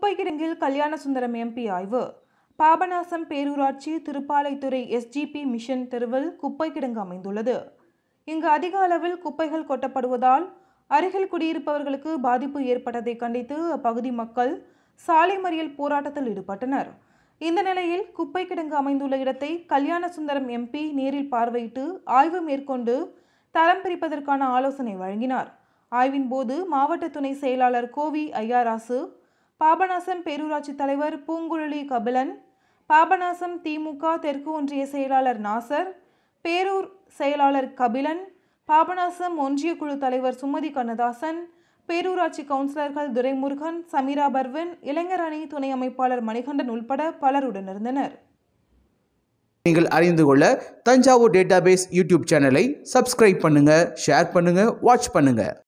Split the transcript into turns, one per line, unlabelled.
குப்பை கிடங்கில் கல்யாண சுந்தரம் எம்பி ஆய்வு பாபநாசம் பேரூராட்சி திருப்பாலைத்துறை எஸ்ஜிபி மிஷன் தெருவில் குப்பை கிடங்கு அமைந்துள்ளது இங்கு அதிக அளவில் குப்பைகள் கொட்டப்படுவதால் அருகில் குடியிருப்பவர்களுக்கு பாதிப்பு ஏற்பட்டதை கண்டித்து அப்பகுதி மக்கள் சாலை மறியல் போராட்டத்தில் ஈடுபட்டனர் இந்த நிலையில் குப்பை கிடங்கு அமைந்துள்ள இடத்தை கல்யாண சுந்தரம் எம்பி நேரில் பார்வையிட்டு ஆய்வு மேற்கொண்டு தரம் பிரிப்பதற்கான ஆலோசனை வழங்கினார் ஆய்வின் போது மாவட்ட துணை செயலாளர் கோவி ஐயாராசு பாபநாசம் பேரூராட்சி தலைவர் பூங்குழலி கபிலன் பாபநாசம் திமுக தெற்கு ஒன்றிய செயலாளர் நாசர் பேரூர் செயலாளர் கபிலன் பாபநாசம் ஒன்றிய குழு தலைவர் சுமதி கண்ணதாசன் பேரூராட்சி கவுன்சிலர்கள் துரைமுருகன் சமீரா பர்வின் இளைஞர் அணி துணை அமைப்பாளர் மணிகண்டன் உள்பட பலர் உடனிருந்தனர்
நீங்கள் அறிந்து கொள்ள தஞ்சாவூர் டேட்டாபேஸ் யூடியூப் சேனலை சப்ஸ்கிரைப் பண்ணுங்க ஷேர் பண்ணுங்க வாட்ச் பண்ணுங்க